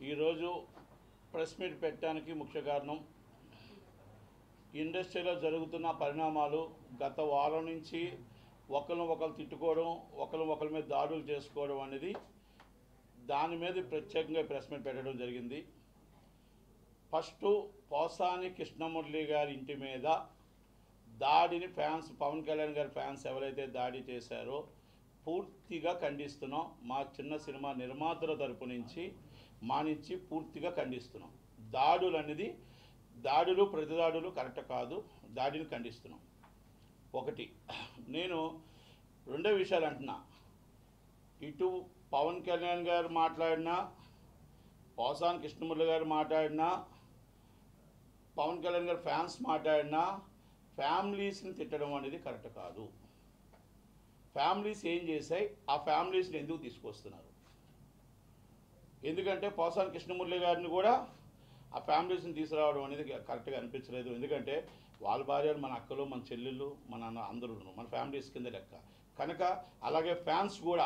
ఈరోజు press meet పెట్టడానికి ముఖ్య కారణం ఇండస్ట్రీలో జరుగుతున్న పరిణామాలు గత వారం నుంచి ఒకరిని ఒకరు తిట్టుకోవడం ఒకరిని ఒకరి మీద దాడులు చేసుకోవడం అనేది దాని మీద ప్రత్యేకంగా ప్రెస్ మీట్ పెట్టడం జరిగింది ఫస్ట్ పోసాని కృష్ణమురళి గారి ఇంటి మీద దాడిని ఫ్యాన్స్ పవన్ కళ్యాణ్ గారి ఫ్యాన్స్ ఎవరైతే దాడి చేశారో పూర్తిగా ఖండిస్తున్నాం మా చిన్న సినిమా నిర్మాతల తరపు నుంచి మా నుంచి పూర్తిగా ఖండిస్తున్నాం దాడులు అనేది దాడులు ప్రతిదాడులు కరెక్ట్ కాదు దాడిని ఖండిస్తున్నాం ఒకటి నేను రెండో విషయాలు అంటున్నా ఇటు పవన్ కళ్యాణ్ గారు మాట్లాడినా పోసాన్ కృష్ణమురళి గారు మాట్లాడినా పవన్ కళ్యాణ్ గారు ఫ్యాన్స్ మాట్లాడినా ఫ్యామిలీస్ని తిట్టడం అనేది కరెక్ట్ కాదు ఫ్యామిలీస్ ఏం చేశాయి ఆ ఫ్యామిలీస్ని ఎందుకు తీసుకొస్తున్నారు ఎందుకంటే పోసాని కృష్ణమురళి గారిని కూడా ఆ ఫ్యామిలీస్ని తీసుకురావడం అనేది కరెక్ట్గా అనిపించలేదు ఎందుకంటే వాళ్ళ భార్యలు మన అక్కలు మన చెల్లెళ్ళు మన అన్న అందరూ మన ఫ్యామిలీస్ కింద లెక్క కనుక అలాగే ఫ్యాన్స్ కూడా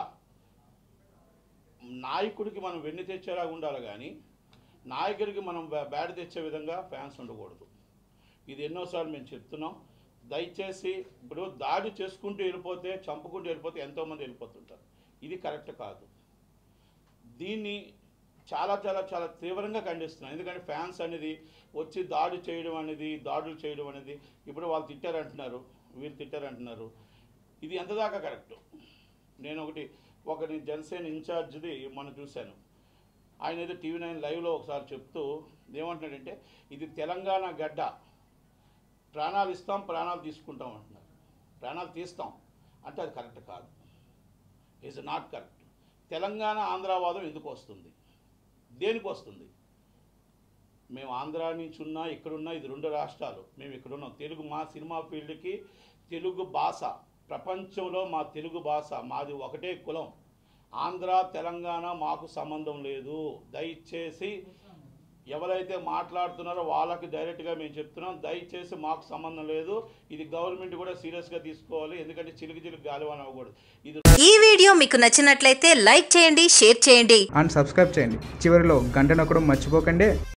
నాయకుడికి మనం వెన్ను తెచ్చేలాగా ఉండాలి కానీ నాయకుడికి మనం బ్యా- బ్యాడ్ తెచ్చే విధంగా ఫ్యాన్స్ ఉండకూడదు ఇది ఎన్నోసార్లు మేము చెప్తున్నాం దయచేసి ఇప్పుడు దాడి చేసుకుంటూ వెళ్ళిపోతే చంపుకుంటూ వెళ్ళిపోతే ఎంతోమంది వెళ్ళిపోతుంటారు ఇది కరెక్ట్ కాదు దీన్ని చాలా చాలా చాలా తీవ్రంగా ఖండిస్తున్నాం ఎందుకంటే ఫ్యాన్స్ అనేది వచ్చి దాడి చేయడం అనేది దాడులు చేయడం అనేది ఇప్పుడు వాళ్ళు తిట్టారంటున్నారు వీళ్ళు తిట్టారంటున్నారు ఇది ఎంత దాకా కరెక్ట్ నేను ఒకటి ఒకటి జనసేన ఇన్ఛార్జ్ది మనం చూశాను ఆయన ఏదో టీవీ నైన్ లైవ్లో ఒకసారి చెప్తూ ఏమంటున్నాడంటే ఇది తెలంగాణ గడ్డ ప్రాణాలు ఇస్తాం ప్రాణాలు తీసుకుంటాం అంటున్నారు ప్రాణాలు తీస్తాం అంటే అది కరెక్ట్ కాదు ఈజ్ నాట్ కరెక్ట్ తెలంగాణ ఆంధ్రావాదం ఎందుకు వస్తుంది దేనికి వస్తుంది మేము ఆంధ్రా నుంచి ఉన్నా ఇక్కడున్నా ఇది రెండు రాష్ట్రాలు మేము ఇక్కడ ఉన్నాం తెలుగు మా సినిమా ఫీల్డ్కి తెలుగు భాష ప్రపంచంలో మా తెలుగు భాష మాది ఒకటే కులం ఆంధ్ర తెలంగాణ మాకు సంబంధం లేదు దయచేసి ఎవరైతే మాట్లాడుతున్నారో వాళ్ళకి డైరెక్ట్గా మేము చెప్తున్నాం దయచేసి మాకు సంబంధం లేదు ఇది గవర్నమెంట్ కూడా సీరియస్గా తీసుకోవాలి ఎందుకంటే చిలుకు చిలుకు గాలివాన అవ్వకూడదు ఇది ఈ వీడియో మీకు నచ్చినట్లయితే లైక్ చేయండి షేర్ చేయండి అండ్ సబ్స్క్రైబ్ చేయండి చివరిలో గంట నొక్కడం మర్చిపోకండి